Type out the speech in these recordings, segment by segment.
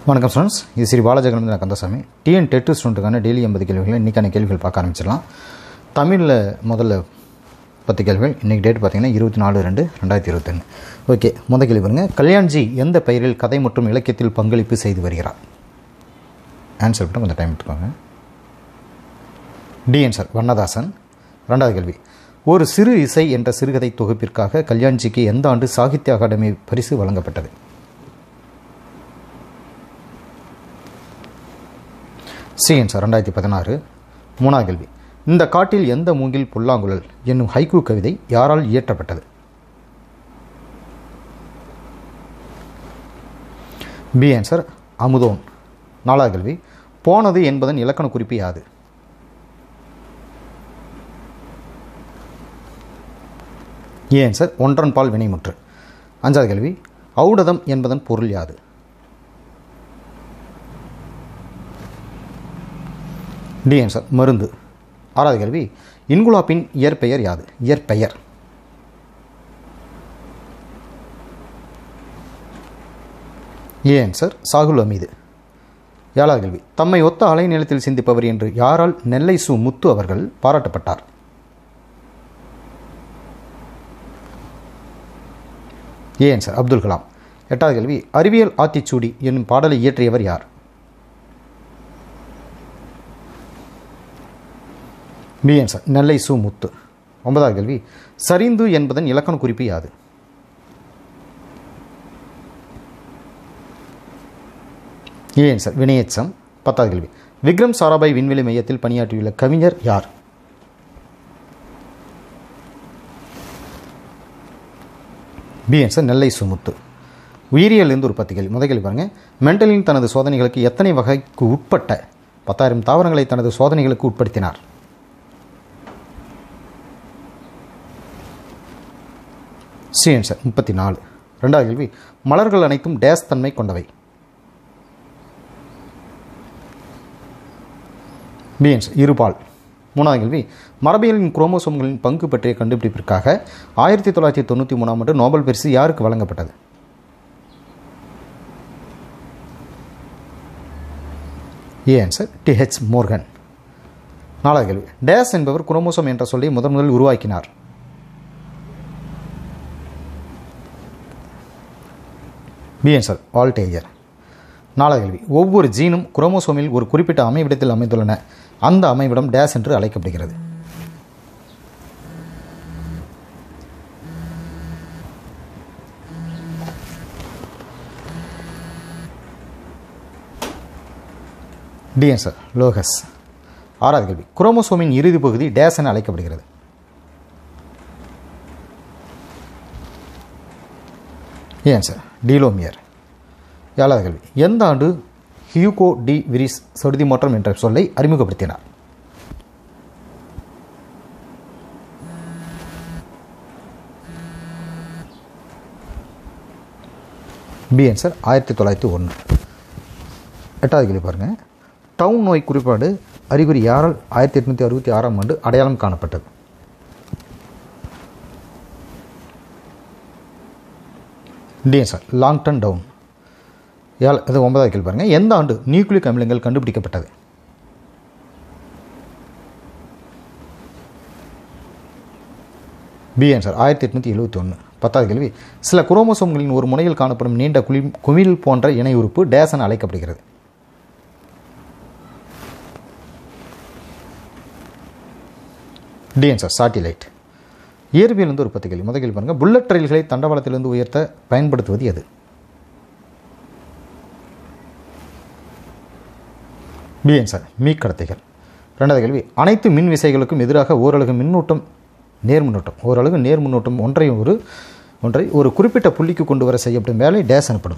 வணக்கம் ஸ்டூடெண்ட்ஸ் இது ஸ்ரீ பாலஜெகன் நான் கந்தசாமி டிஎன் டெட்டு ஸ்டூடெண்ட்டுக்கான டெய்லி எண்பது கேள்விகள் இன்றைக்கான கேள்விகள் பார்க்க ஆரம்பிச்சிடலாம் தமிழில் முதல்ல பத்து கேள்விகள் இன்றைக்கி டேட் பார்த்தீங்கன்னா இருபத்தி நாலு ரெண்டு ரெண்டாயிரத்தி இருபத்தொன்று ஓகே முதல் கேள்வி பாருங்க கல்யாண்ஜி எந்த பெயரில் கதை மற்றும் இலக்கியத்தில் பங்களிப்பு செய்து வருகிறார் ஆன்சர் மட்டும் கொஞ்சம் டைம் எடுத்துக்கோங்க டி ஆன்சர் வண்ணதாசன் ரெண்டாவது கேள்வி ஒரு சிறு இசை என்ற சிறுகதை தொகுப்பிற்காக கல்யாண்ஜிக்கு எந்த ஆண்டு சாகித்ய அகாடமி பரிசு வழங்கப்பட்டது சி ஆன்சர் ரெண்டாயிரத்தி பதினாறு மூணாவது கேள்வி இந்த காட்டில் எந்த மூங்கில் புல்லாங்குழல் என்னும் ஹைக்கூ கவிதை யாரால் இயற்றப்பட்டது பி ஆன்சர் அமுதோன் நாலாவது கேள்வி போனது என்பதன் இலக்கண குறிப்பு யாது ஏ ஆன்சர் ஒன்றன் பால் வினைமுற்று அஞ்சாவது கேள்வி ஔடதம் என்பதன் பொருள் யாது டி ஆன்சர் மருந்து ஆறாவது கேள்வி இன்குலாப்பின் இயற்பெயர் யாது இயற்பெயர் ஏ ஆன்சர் சாகுல் அமீது ஏழாவது கேள்வி தம்மை ஒத்த அலைநிலத்தில் சிந்திப்பவர் என்று யாரால் நெல்லை சு முத்து அவர்கள் பாராட்டப்பட்டார் ஏ ஆன்சர் அப்துல் கலாம் எட்டாவது கேள்வி அறிவியல் ஆத்திச்சூடி என்னும் பாடலை இயற்றியவர் யார் பி ஆன்சர் நெல்லை சு முத்து ஒன்பதாவது கேள்வி சரிந்து என்பதன் இலக்கண குறிப்பு யாது ஏ ஆன்சர் வினயச்சம் பத்தாவது கேள்வி விக்ரம் சாராபாய் விண்வெளி மையத்தில் பணியாற்றியுள்ள கவிஞர் யார் பி ஆன்சர் நெல்லை சுமுத்து உயிரியல் இருந்து ஒரு பத்து கேள்வி முதல் கேள்வி பாருங்கள் மென்டலின் தனது சோதனைகளுக்கு எத்தனை வகைக்கு உட்பட்ட பத்தாயிரம் தாவரங்களை தனது சோதனைகளுக்கு உட்படுத்தினார் சி ஆன்சர் முப்பத்தி நாலு ரெண்டாவது கேள்வி மலர்கள் அனைத்தும் டேஸ் தன்மை கொண்டவை பி ஆன்சர் இருபால் மூணாவது கேள்வி மரபியலின் குரோமோசோம்களின் பங்கு பற்றிய கண்டுபிடிப்பிற்காக ஆயிரத்தி தொள்ளாயிரத்தி தொண்ணூற்றி மூணாம் ஆண்டு நோபல் பரிசு யாருக்கு வழங்கப்பட்டது A answer D H Morgan நாலாவது கேள்வி டேஸ் என்பவர் குரோமோசோம் என்ற சொல்லை முதன் முதலில் உருவாக்கினார் பி ஆன்சர் வால்டேயர் நாலாவது கேள்வி ஒவ்வொரு ஜீனும் குரோமோசோமில் ஒரு குறிப்பிட்ட அமைவிடத்தில் அமைந்துள்ளன அந்த அமைவிடம் டேஸ் என்று அழைக்கப்படுகிறது டி ஆன்சர் லோகஸ் ஆறாவது கேள்வி குரோமோசோமின் இறுதி பகுதி டேஸ் என அழைக்கப்படுகிறது ஏ ஆன்சர் டீலோமியர் ஏழாவது கேள்வி எந்த ஆண்டு ஹியூகோ டி விரிஸ் சடுதி மாற்றம் என்ற சொல்லை அறிமுகப்படுத்தினார் பி ஆன்சர் ஆயிரத்தி தொள்ளாயிரத்தி ஒன்று எட்டாவது கேள்வி பாருங்கள் டவுன் நோய் குறிப்பாடு அறிகுறி யாரால் ஆயிரத்தி எட்நூற்றி அறுபத்தி ஆறாம் ஆண்டு அடையாளம் காணப்பட்டது டி ஆன்சர் லாங்டன் டவுன் ஏழு இது ஒன்பதாவது கேள்வி பாருங்கள் எந்த ஆண்டு நியூக்ளிக் அமிலங்கள் கண்டுபிடிக்கப்பட்டது பி ஆன்சர் ஆயிரத்தி எட்நூற்றி எழுபத்தி ஒன்று பத்தாவது கேள்வி சில குரோமோசோம்களின் ஒரு முனையில் காணப்படும் நீண்ட குளி குமிழ் போன்ற இணை உறுப்பு டேசன் அழைக்கப்படுகிறது டி ஆன்சர் சாட்டிலைட் இயற்பியல் வந்து ஒரு பத்து கேள்வி முதல் கேள்வி பாருங்கள் புல்லட் ரயில்களை தண்டவாளத்திலிருந்து உயர்த்த பயன்படுத்துவது எது பி ஆன்சர் மீக்கடத்தைகள் ரெண்டாவது கேள்வி அனைத்து மின் விசைகளுக்கும் எதிராக ஓரளவு மின்னூட்டம் நேர்மின்னூட்டம் ஓரளவு நேர்மின்னூட்டம் ஒன்றை ஒரு ஒன்றை ஒரு குறிப்பிட்ட புள்ளிக்கு கொண்டு வர செய்யப்படும் வேலை டேஸ் எனப்படும்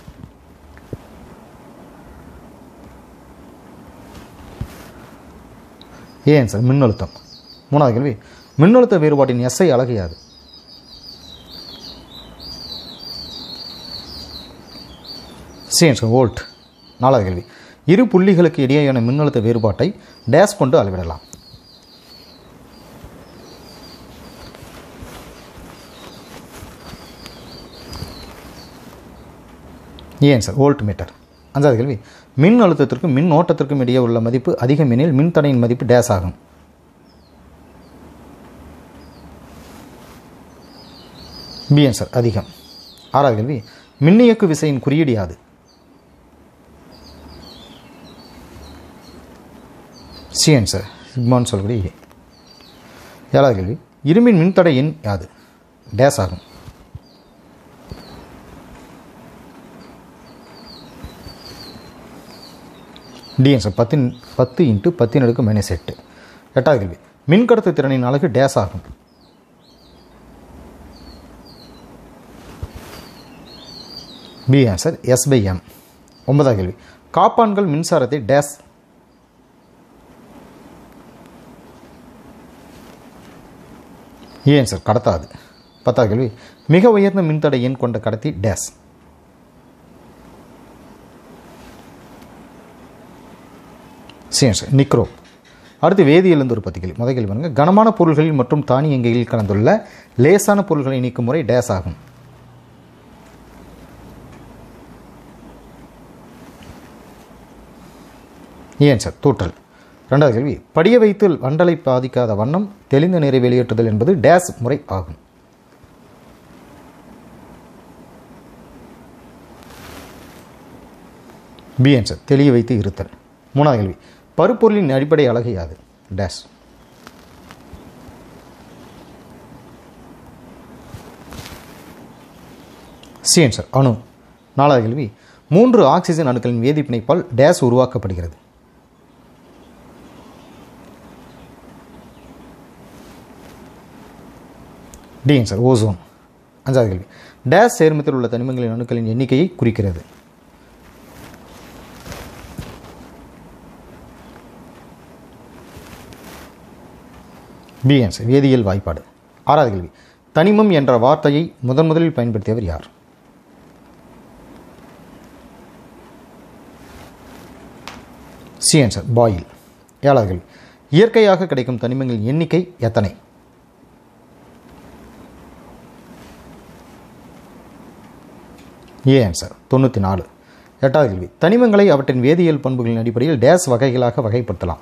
ஏ ஆன்சர் மின்னழுத்தம் மூணாவது கேள்வி மின்னழுத்த வேறுபாட்டின் எஸ்ஐ அழகு யாது சி ஆன்சர் வோல்ட் நாலாவது கேள்வி இரு புள்ளிகளுக்கு இடையேயான மின்னழுத்த வேறுபாட்டை டேஸ் கொண்டு அளவிடலாம் ஏன் சார் வோல்ட் மீட்டர் அஞ்சாவது கேள்வி மின் அழுத்தத்திற்கும் மின் ஓட்டத்திற்கும் இடையே உள்ள மதிப்பு அதிகம் எனில் மின்தடையின் மதிப்பு டேஸ் ஆகும் பி ஆன்சர் அதிகம் ஆறாவது கேள்வி மின்னியக்கு விசையின் குறியீடு யாது சி ஆன்சர் சிக்மான்னு சொல்லக்கூடிய ஏழாவது கேள்வி இரும்பின் மின்தடை எண் யாது டேஸ் ஆகும் டி ஆன்சர் பத்தின் பத்து இன்ட்டு பத்தின் அடுக்கு மைனஸ் எட்டு எட்டாவது கேள்வி மின்கடத்து திறனின் அழகு டேஸ் ஆகும் B answer S by M ஒன்பதாவது கேள்வி காப்பான்கள் மின்சாரத்தை டேஸ் ஏ ஆன்சர் கடத்தாது பத்தாவது கேள்வி மிக உயர்ந்த மின்தடை எண் கொண்ட கடத்தி டேஸ் சி ஆன்சர் நிக்ரோ அடுத்து வேதியியல் இருந்து ஒரு பத்து கேள்வி முதல் கேள்வி பாருங்க கனமான பொருள்களில் மற்றும் தானியங்கிகளில் கலந்துள்ள லேசான பொருள்களை நீக்கும் முறை டேஸ் ஆகும் ஏன் சார் தூற்றல் ரெண்டாவது கேள்வி படிய வைத்து வண்டலை பாதிக்காத வண்ணம் தெளிந்த நீரை வெளியேற்றுதல் என்பது டேஸ் முறை ஆகும் பி ஆன்சர் தெளிய வைத்து இருத்தல் மூணாவது கேள்வி பருப்பொருளின் அடிப்படை அழகு யாது டேஸ் சி ஆன்சர் அணு நாலாவது கேள்வி மூன்று ஆக்சிஜன் அணுக்களின் வேதிப்பிணைப்பால் டேஸ் உருவாக்கப்படுகிறது டி ஆன்சர் ஓசோன் அஞ்சாவது கேள்வி டேஸ் சேர்மத்தில் உள்ள தனிமங்களின் அணுக்களின் எண்ணிக்கையை குறிக்கிறது பி ஆன்சர் வேதியியல் வாய்ப்பாடு ஆறாவது கேள்வி தனிமம் என்ற வார்த்தையை முதன் முதலில் பயன்படுத்தியவர் யார் சி ஆன்சர் பாயில் ஏழாவது கேள்வி இயற்கையாக கிடைக்கும் தனிமங்களின் எண்ணிக்கை எத்தனை ஏ ஆன்சர் தொண்ணூற்றி நாலு எட்டாவது கேள்வி தனிமங்களை அவற்றின் வேதியியல் பண்புகளின் அடிப்படையில் டேஸ் வகைகளாக வகைப்படுத்தலாம்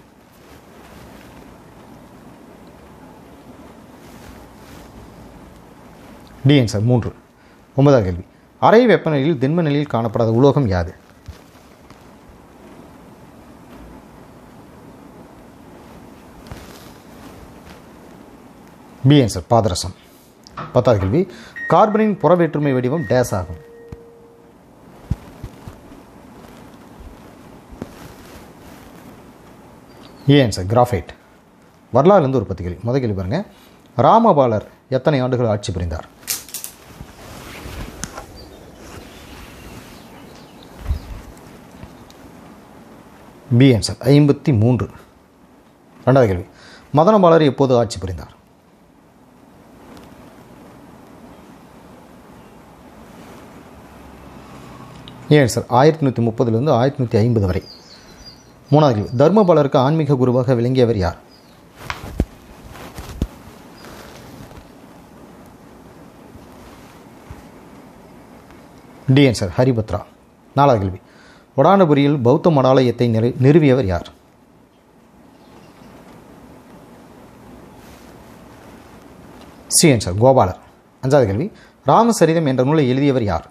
டி ஆன்சர் மூன்று ஒன்பதாவது கேள்வி அறை வெப்பநிலையில் திண்ம நிலையில் காணப்படாத உலோகம் யாது பி ஆன்சர் பாதரசம் பத்தாவது கேள்வி கார்பனின் புறவேற்றுமை வடிவம் டேஸ் ஆகும் ஏ ஆன்சர் கிராஃபைட் வரலாறுலேருந்து ஒரு பத்து கேள்வி முதல் கேள்வி பாருங்கள் ராமபாலர் எத்தனை ஆண்டுகள் ஆட்சி புரிந்தார் பி ஆன்சர் ஐம்பத்தி மூன்று ரெண்டாவது கேள்வி மதனபாலர் எப்போது ஆட்சி புரிந்தார் ஏன் சார் ஆயிரத்தி நூற்றி முப்பதுலேருந்து ஆயிரத்தி நூற்றி ஐம்பது வரை மூணாவது கேள்வி தர்மபாலருக்கு ஆன்மீக குருவாக விளங்கியவர் யார் டி ஆன்சர் ஹரிபத்ரா நாலாவது கேள்வி வடானபுரியில் பௌத்த மடாலயத்தை நிறு நிறுவியவர் யார் சி ஆன்சர் கோபாலர் அஞ்சாவது கேள்வி ராமசரிதம் என்ற நூலை எழுதியவர் யார்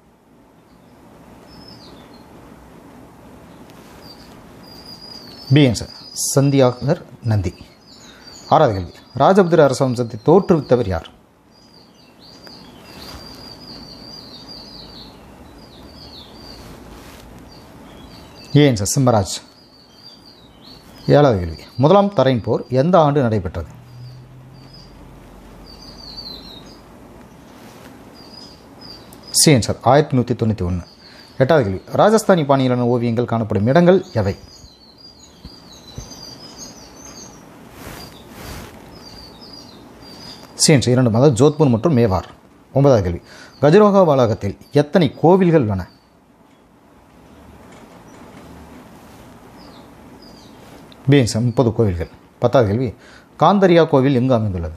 பி ஆன்சர் சந்தியாகர் நந்தி ஆறாவது கேள்வி ராஜபுத்திர அரச வம்சத்தை தோற்றுவித்தவர் யார் ஏ ஆன்சர் சிம்மராஜ் ஏழாவது கேள்வி முதலாம் தரையின் போர் எந்த ஆண்டு நடைபெற்றது சி ஆன்சர் ஆயிரத்தி நூற்றி தொண்ணூற்றி ஒன்று எட்டாவது கேள்வி ராஜஸ்தானி பாணியிலான ஓவியங்கள் காணப்படும் இடங்கள் எவை சி ஆன்சர் இரண்டு அதாவது ஜோத்பூர் மற்றும் மேவார் ஒன்பதாவது கேள்வி கஜரோகா வளாகத்தில் எத்தனை கோவில்கள் உள்ளன பி ஆன்சர் முப்பது கோவில்கள் பத்தாவது கேள்வி காந்தரியா கோவில் எங்கு அமைந்துள்ளது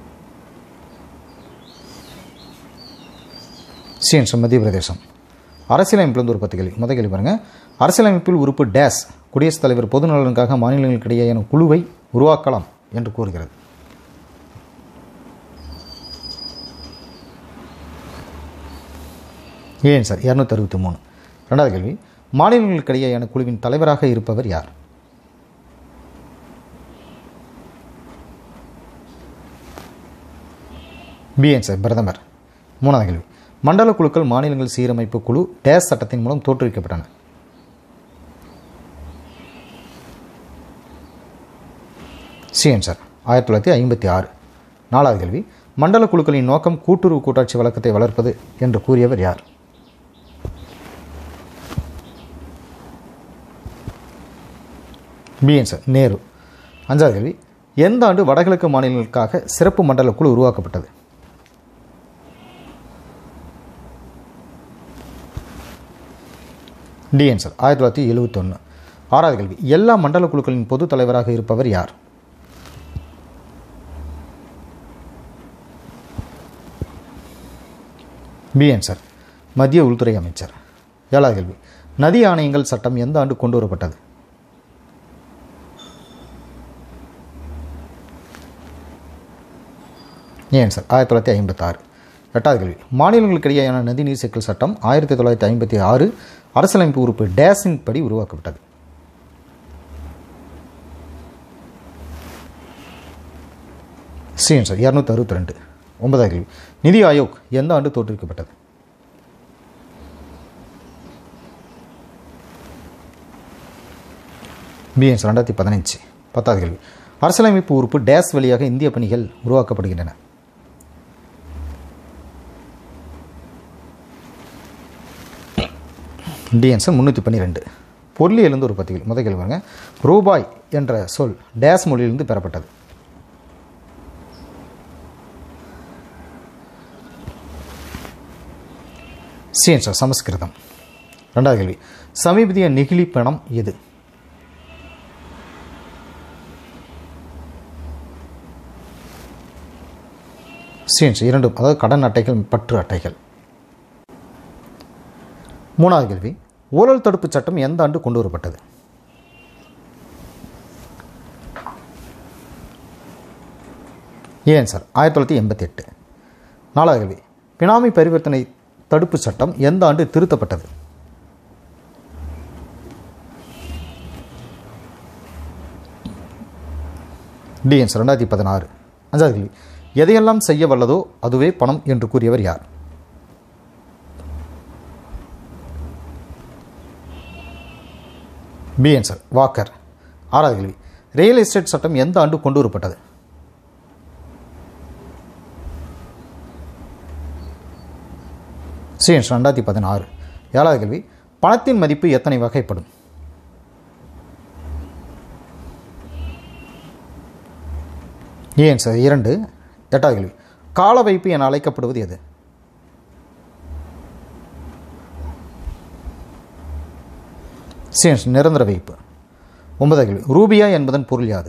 சி ஆன்சர் மத்திய பிரதேசம் அரசியலமைப்பிலிருந்து ஒரு பத்து கேள்வி முதல் கேள்வி பாருங்கள் அரசியலமைப்பில் உறுப்பு டேஸ் குடியரசுத் தலைவர் பொது நலனுக்காக மாநிலங்களுக்கிடையேயான குழுவை உருவாக்கலாம் என்று கூறுகிறது ஏன் சார் இரநூத்தி அறுபத்தி மூணு ரெண்டாவது கேள்வி மாநிலங்களுக்கிடையேயான குழுவின் தலைவராக இருப்பவர் யார் பிஎன் சார் பிரதமர் மூணாவது கேள்வி மண்டல குழுக்கள் மாநிலங்கள் சீரமைப்பு குழு டேஸ் சட்டத்தின் மூலம் தோற்றுவிக்கப்பட்டன சிஎன் சார் ஆயிரத்தி தொள்ளாயிரத்தி ஐம்பத்தி ஆறு நாலாவது கேள்வி மண்டல குழுக்களின் நோக்கம் கூட்டுறவு கூட்டாட்சி வழக்கத்தை வளர்ப்பது என்று கூறியவர் யார் பிஎன் சார் நேரு அஞ்சாவது கேள்வி எந்த ஆண்டு வடகிழக்கு மாநிலங்களுக்காக சிறப்பு மண்டல குழு உருவாக்கப்பட்டது டிஎன் சார் ஆயிரத்தி தொள்ளாயிரத்தி எழுபத்தொன்று ஆறாவது கேள்வி எல்லா மண்டல குழுக்களின் பொது தலைவராக இருப்பவர் யார் பிஎன் சார் மத்திய உள்துறை அமைச்சர் ஏழாவது கேள்வி நதி ஆணையங்கள் சட்டம் எந்த ஆண்டு கொண்டு வரப்பட்டது ஏன் சார் ஆயிரத்தி தொள்ளாயிரத்தி ஐம்பத்தாறு எட்டாவது கேள்வி மாநிலங்களுக்கிடையேயான நதிநீர் சிக்கல் சட்டம் ஆயிரத்தி தொள்ளாயிரத்தி ஐம்பத்தி ஆறு அரசியலமைப்பு உறுப்பு டேஸின் படி உருவாக்கப்பட்டது சிஎன் சார் இரநூத்தி அறுபத்தி ரெண்டு ஒன்பதாவது கேள்வி நிதி ஆயோக் எந்த ஆண்டு தோற்றுவிக்கப்பட்டது பிஎன்ஸ் ரெண்டாயிரத்தி பதினஞ்சு பத்தாவது கேள்வி அரசியலமைப்பு உறுப்பு டேஸ் வழியாக இந்திய பணிகள் உருவாக்கப்படுகின்றன டிஎன்ஸ் முந்நூற்றி பன்னிரெண்டு பொருளியலிருந்து ஒரு பத்து கேள்வி முதல் கேள்வி பாருங்க ரூபாய் என்ற சொல் டேஸ் மொழியிலிருந்து பெறப்பட்டது சிஎன் சார் சமஸ்கிருதம் ரெண்டாவது கேள்வி சமீபத்திய நெகிழி பணம் எது சிஎன்ஸ் இரண்டும் அதாவது கடன் அட்டைகள் பற்று அட்டைகள் மூணாவது கேள்வி ஊழல் தடுப்பு சட்டம் எந்த ஆண்டு கொண்டு வரப்பட்டது ஏன் சார் ஆயிரத்தி தொள்ளாயிரத்தி எண்பத்தி எட்டு நாலாவது கேள்வி பினாமி பரிவர்த்தனை தடுப்பு சட்டம் எந்த ஆண்டு திருத்தப்பட்டது டிஎன்ஸ் ரெண்டாயிரத்தி பதினாறு அஞ்சாவது கேள்வி எதையெல்லாம் செய்ய வல்லதோ அதுவே பணம் என்று கூறியவர் யார் பிஎன் சார் வாக்கர் ஆறாவது கேள்வி ரியல் எஸ்டேட் சட்டம் எந்த ஆண்டு கொண்டு வரப்பட்டது சிஎன்ஸ் ரெண்டாயிரத்தி பதினாறு ஏழாவது கேள்வி பணத்தின் மதிப்பு எத்தனை வகைப்படும் ஏன் சார் இரண்டு எட்டாவது கேள்வி கால வைப்பு என அழைக்கப்படுவது எது சிஎன்ஸ் நிரந்தர வைப்பு ஒன்பதாவது கேள்வி ரூபியா என்பதன் பொருள் யாது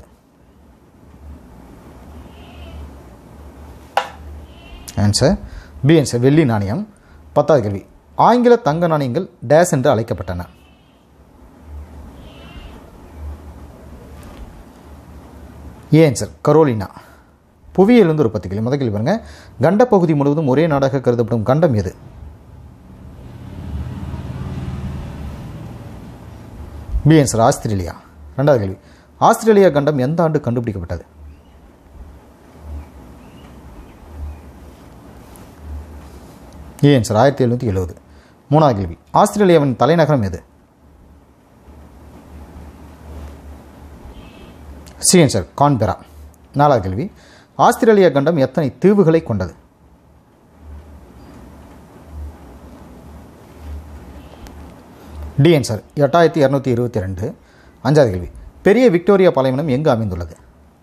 ஆன்சர் பி ஆன்சர் வெள்ளி நாணயம் பத்தாவது கேள்வி ஆங்கில தங்க நாணயங்கள் டேஸ் என்று அழைக்கப்பட்டன ஏ ஆன்சர் கரோலினா புவியிலிருந்து ஒரு பத்து கேள்வி முதல் கேள்வி பாருங்க கண்ட பகுதி முழுவதும் ஒரே நாடாக கருதப்படும் கண்டம் எது பி ஆன்சர் ஆஸ்திரேலியா ரெண்டாவது கேள்வி ஆஸ்திரேலியா கண்டம் எந்த ஆண்டு கண்டுபிடிக்கப்பட்டது ஏ ஆன்சர் ஆயிரத்தி எழுநூற்றி எழுபது மூணாவது கேள்வி ஆஸ்திரேலியாவின் தலைநகரம் எது சி ஆன்சர் கான்பெரா நாலாவது கேள்வி ஆஸ்திரேலியா கண்டம் எத்தனை தீவுகளை கொண்டது டி ஆன்சர் எட்டாயிரத்தி இரநூத்தி இருபத்தி ரெண்டு அஞ்சாவது கேள்வி பெரிய விக்டோரியா பாலைவனம் எங்கு அமைந்துள்ளது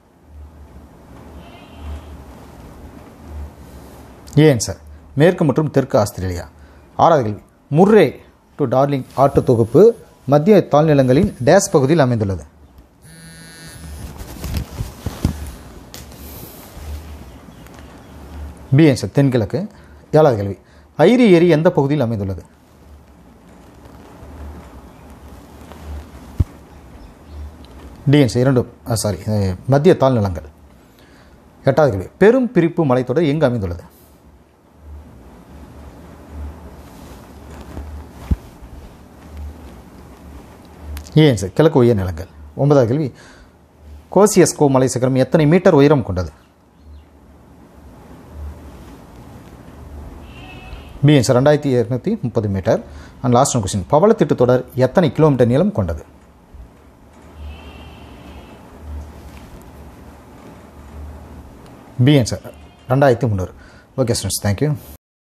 ஏ ஆன்சர் மேற்கு மற்றும் தெற்கு ஆஸ்திரேலியா ஆறாவது கேள்வி முர்ரே டு டார்லிங் ஆட்டு தொகுப்பு மத்திய தாழ்நிலங்களின் டேஸ் பகுதியில் அமைந்துள்ளது பி ஆன்சர் தென்கிழக்கு ஏழாவது கேள்வி ஐரி ஏரி எந்த பகுதியில் அமைந்துள்ளது டிஎன்சி இரண்டும் சாரி மத்திய தாழ்நிலங்கள் எட்டாவது கேள்வி பெரும் பிரிப்பு மலைத்தொடர் எங்கு அமைந்துள்ளது ஏன் சார் கிழக்கு உயர் நிலங்கள் ஒன்பதாவது கேள்வி கோசியஸ்கோ மலை சிகரம் எத்தனை மீட்டர் உயரம் கொண்டது பிஎன் சார் ரெண்டாயிரத்தி இரநூத்தி முப்பது metre and last one question பவளத்திட்டு தொடர் எத்தனை கிலோமீட்டர் நீளம் கொண்டது பிஎன் சார் ரெண்டாயிரத்தி முந்நூறு ஓகே ஸ்டூடெண்ட்ஸ் தேங்க்யூ